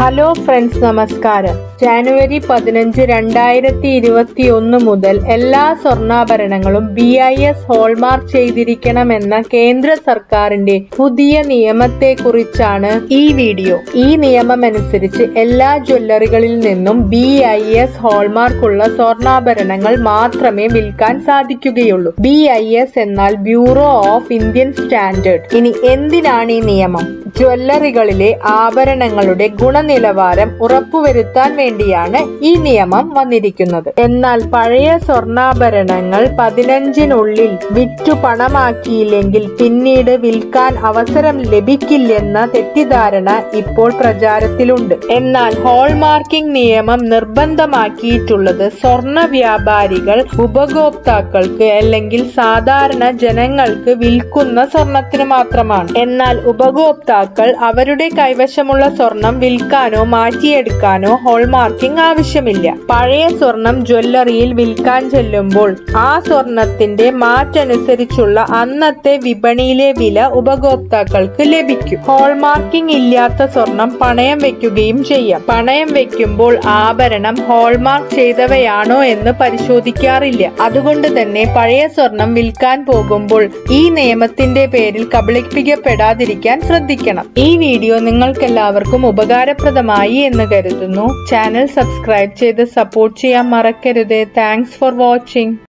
hello friends നമസ്കാരം ജാനുവരി പതിനഞ്ച് രണ്ടായിരത്തി ഇരുപത്തി ഒന്ന് മുതൽ എല്ലാ സ്വർണ്ണാഭരണങ്ങളും ബി ഐ എസ് ഹോൾമാർക്ക് ചെയ്തിരിക്കണമെന്ന കേന്ദ്ര സർക്കാരിന്റെ പുതിയ നിയമത്തെ കുറിച്ചാണ് ഈ വീഡിയോ ഈ നിയമമനുസരിച്ച് എല്ലാ ജ്വല്ലറികളിൽ നിന്നും ബി ഐ എസ് ഹോൾമാർക്കുള്ള സ്വർണ്ണാഭരണങ്ങൾ മാത്രമേ വിൽക്കാൻ സാധിക്കുകയുള്ളൂ ബി ഐ എസ് എന്നാൽ ബ്യൂറോ ഓഫ് ഇന്ത്യൻ സ്റ്റാൻഡേർഡ് ഇനി എന്തിനാണ് ഈ നിയമം ജ്വല്ലറികളിലെ ആഭരണങ്ങളുടെ ഗുണനിലവാരം ഉറപ്പുവരുത്താൻ വേണ്ടിയാണ് ഈ നിയമം വന്നിരിക്കുന്നത് എന്നാൽ പഴയ സ്വർണ്ണാഭരണങ്ങൾ പതിനഞ്ചിനുള്ളിൽ വിറ്റു പണമാക്കിയില്ലെങ്കിൽ പിന്നീട് വിൽക്കാൻ അവസരം ലഭിക്കില്ലെന്ന തെറ്റിദ്ധാരണ ഇപ്പോൾ പ്രചാരത്തിലുണ്ട് എന്നാൽ ഹോൾമാർക്കിംഗ് നിയമം നിർബന്ധമാക്കിയിട്ടുള്ളത് സ്വർണ്ണ വ്യാപാരികൾ ഉപഭോക്താക്കൾക്ക് അല്ലെങ്കിൽ സാധാരണ ജനങ്ങൾക്ക് വിൽക്കുന്ന സ്വർണത്തിന് മാത്രമാണ് എന്നാൽ ഉപഭോക്താക്കൾ അവരുടെ കൈവശമുള്ള സ്വർണം വിൽക്കാനോ മാറ്റിയെടുക്കാനോ ഹോൾമാർക്കിംഗ് ആവശ്യമില്ല പഴയ സ്വർണം ജ്വല്ലറിയിൽ വിൽക്കാൻ ചെല്ലുമ്പോൾ ആ സ്വർണത്തിന്റെ മാറ്റനുസരിച്ചുള്ള അന്നത്തെ വിപണിയിലെ വില ഉപഭോക്താക്കൾക്ക് ലഭിക്കും ഹോൾമാർക്കിംഗ് ഇല്ലാത്ത സ്വർണം പണയം വെക്കുകയും ചെയ്യാം പണയം വെക്കുമ്പോൾ ആഭരണം ഹോൾമാർക്ക് ചെയ്തവയാണോ എന്ന് പരിശോധിക്കാറില്ല അതുകൊണ്ട് തന്നെ പഴയ സ്വർണം വിൽക്കാൻ പോകുമ്പോൾ ഈ നിയമത്തിന്റെ പേരിൽ കബളിപ്പിക്കപ്പെടാതിരിക്കാൻ ശ്രദ്ധിക്കണം ഈ വീഡിയോ നിങ്ങൾക്കെല്ലാവർക്കും ഉപകാരപ്രദമായി എന്ന് കരുതുന്നു ചാനൽ സബ്സ്ക്രൈബ് ചെയ്ത് സപ്പോർട്ട് ചെയ്യാൻ മറക്കരുത് താങ്ക്സ് ഫോർ വാച്ചിങ്